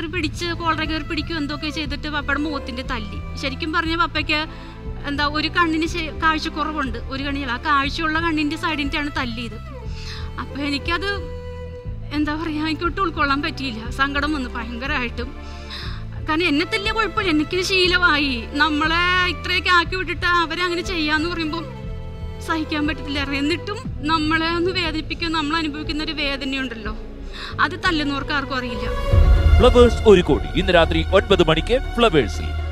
കയറി പിടിച്ച് കോളറ കയറി പിടിക്കും എന്തൊക്കെ ചെയ്തിട്ട് പപ്പയുടെ മുഖത്തിൻ്റെ തല്ലി ശരിക്കും പറഞ്ഞ പപ്പയ്ക്ക് എന്താ ഒരു കണ്ണിന് ശേ- കാഴ്ചക്കുറവുണ്ട് ഒരു കണ്ണില്ല ആ കാഴ്ചയുള്ള കണ്ണിൻ്റെ സൈഡിൻ്റെയാണ് തല്ലിയത് അപ്പോൾ എനിക്കത് എന്താ പറയുക എനിക്കൊട്ട് ഉൾക്കൊള്ളാൻ പറ്റിയില്ല സങ്കടം വന്നു ഭയങ്കരമായിട്ടും കാരണം എന്നെ തല്ലിയ കുഴപ്പമില്ല എനിക്ക് ശീലമായി നമ്മളെ ഇത്രയൊക്കെ ആക്കി വിട്ടിട്ട് അവരെ അങ്ങനെ ചെയ്യാന്ന് പറയുമ്പോൾ സഹിക്കാൻ പറ്റത്തില്ലായിരുന്നു എന്നിട്ടും നമ്മളെ ഒന്ന് വേദനിപ്പിക്കുക നമ്മൾ അനുഭവിക്കുന്ന ഒരു വേദനയുണ്ടല്ലോ അത് തല്ലുന്നവർക്ക് ആർക്കും അറിയില്ല ഫ്ലവേഴ്സ് ഒരു കോടി ഇന്ന് രാത്രി ഒൻപത് മണിക്ക് ഫ്ലവേഴ്സിൽ